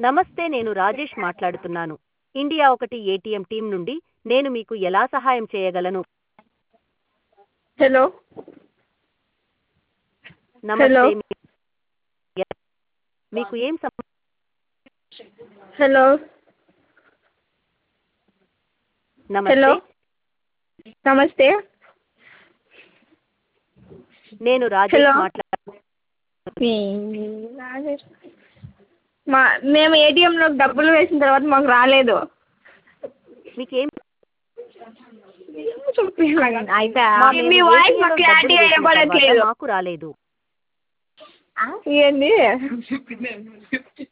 నమస్తే నేను రాజేష్ మాట్లాడుతున్నాను ఇండియా ఒకటి ఏటీఎం టీం నుండి నేను మీకు ఎలా సహాయం చేయగలను హలో నమస్తే Hello. మీ- మీకు ఏం సమ- హలో నమస్తే హలో నమస్తే నేను రాజేష్ Hello. మాట్లాడు మా మేము ఏటీఎంలో డబ్బులు వేసిన తర్వాత మాకు రాలేదు మీకేం అయితే మా మీ మేము వాయిస్ ATM లో మాకు క్లారిటీ డబ్బులు వేసిన వినపడట్లేదు తర్వాత మాకు రాలేదు ఏంది